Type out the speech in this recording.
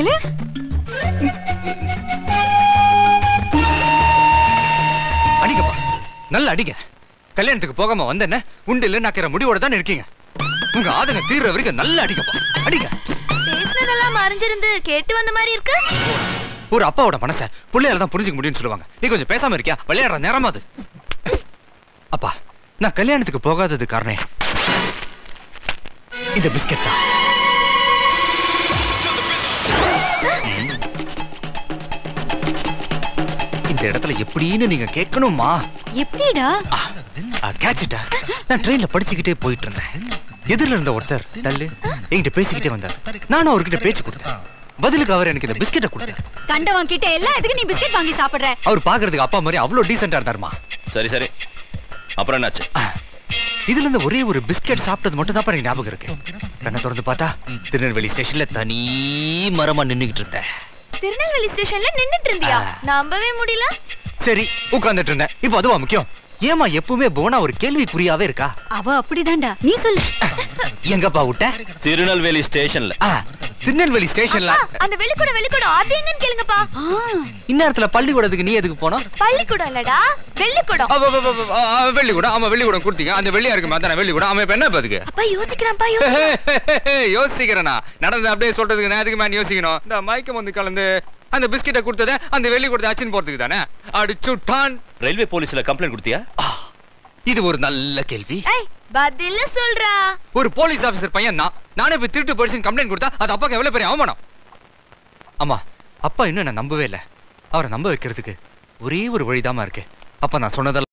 Smile அடிங்கப்பா நல்லா அடிங்க கல்யாணத்துக்கு போகாம வந்தேன்ன உண்டு இல்ல நக்கிற முடிவோட தான் இருக்கீங்க உங்க ஆதங்க தீர்ற வரைக்கும் நல்லா அடிங்கப்பா அடிங்க பேசுனதெல்லாம் மறைஞ்சிருந்து கேட்டு வந்த மாதிரி இருக்கு ஒரு அப்பாவோட மனச பிள்ளையால தான் புரிஞ்சுக்க முடியும்னு சொல்லுவாங்க நீ கொஞ்சம் பேசாம இருக்கியா விளையாடுற நேரமா அது அப்பா நான் கல்யாணத்துக்கு போகாதது காரணம் இந்த பிஸ்கட் தான் இந்த இடத்துல எப்படின்னு நீங்க கேட்கணுமா எப்படிடா கேட்சிட்டா நான் ட்ரெயின்ல படிச்சுக்கிட்டே போயிட்டு இருந்தேன் எதிரில் இருந்த ஒருத்தர் தள்ளு என்கிட்ட பேசிக்கிட்டே வந்தார் நானும் அவர்கிட்ட பேச்சு கொடுத்தேன் பதிலுக்கு அவர் எனக்கு இந்த பிஸ்கெட்டை கொடுத்தார் கண்டவன் கிட்ட எல்லாம் எதுக்கு நீ பிஸ்கட் வாங்கி சாப்பிடுற அவர் பாக்குறதுக்கு அப்பா மாதிரி அவ்வளவு டீசெண்டா இருந்தாருமா சரி சரி அப்புறம் என்னாச்சு இதுல இருந்து ஒரே ஒரு பிஸ்கெட் சாப்பிட்டது மட்டும் தான் எனக்கு ஞாபகம் இருக்கு கண்ணை திறந்து பார்த்தா திருநெல்வேலி ஸ்டேஷன்ல தனி மரமா நின்னுகிட்டு இருந்தேன் திருநெல்வேலி ஸ்டேஷன்ல நின்னுட்டு இருந்தியா ஆ. நம்பவே முடியல சரி உட்கார்ந்துட்டு இருந்தேன் இப்போ அதுவா முக்கியம் ஏமா எப்பவுமே போனா ஒரு கேள்விக்குறியாவே இருக்கா அவ அப்படிதான்டா நீ சொல்லு எங்கப்பா விட்ட திருநெல்வேலி ஸ்டேஷன்ல ஆ, திருநெல்வேலி ஸ்டேஷன்ல அப்பா, அந்த வெளிக்கூடம் வெளிக்கூடம் அது எங்கன்னு கேளுங்கப்பா ஆ, இந்நேரத்துல பள்ளிக்கூடத்துக்கு நீ எதுக்கு போனோம் பள்ளிக்கூடம் இல்லடா வெள்ளிக்கூடம் அவ, அவ, அவ, அவ, அவ, வெள்ளிக்கூடம் ஆமா வெள்ளிக்கூடம் கொடுத்தீங்க அந்த வெள்ளியா இருக்கு அதானே வெள்ளிக்கூடம் அவன் இப்ப என்ன பாத்துக்கு அப்பா யோசிக்கிறான்ப்பா யோசி யோசிக்கிறேனா நடந்து அப்படியே சொல்றதுக்கு நான் எதுக்கு மேன் யோசிக்கணும் இந்த மயக்கம் வந்து கலந்து அந்த பிஸ்கெட்டை கொடுத்ததை அந்த வெள்ளி கொடுத்த அச்சின் போறதுக்கு தானே அடிச்சுட்டான் ரயில்வே போலீஸ்ல கம்ப்ளைண்ட் கொடுத்தியா ஆ, இது ஒரு நல்ல கேள்வி ஏய் பதில சொல்றா ஒரு போலீஸ் ஆபீசர் பையன் நான் நானே போய் திருட்டு போலீஸ் கம்ப்ளைண்ட் கொடுத்தா அது அப்பாக்கு எவ்வளவு பெரிய அவமானம் அம்மா அப்பா இன்னும் என்ன நம்பவே இல்லை அவரை நம்ப வைக்கிறதுக்கு ஒரே ஒரு வழிதாம்மா இருக்கு அப்ப நான் சொன்னதெல்லாம்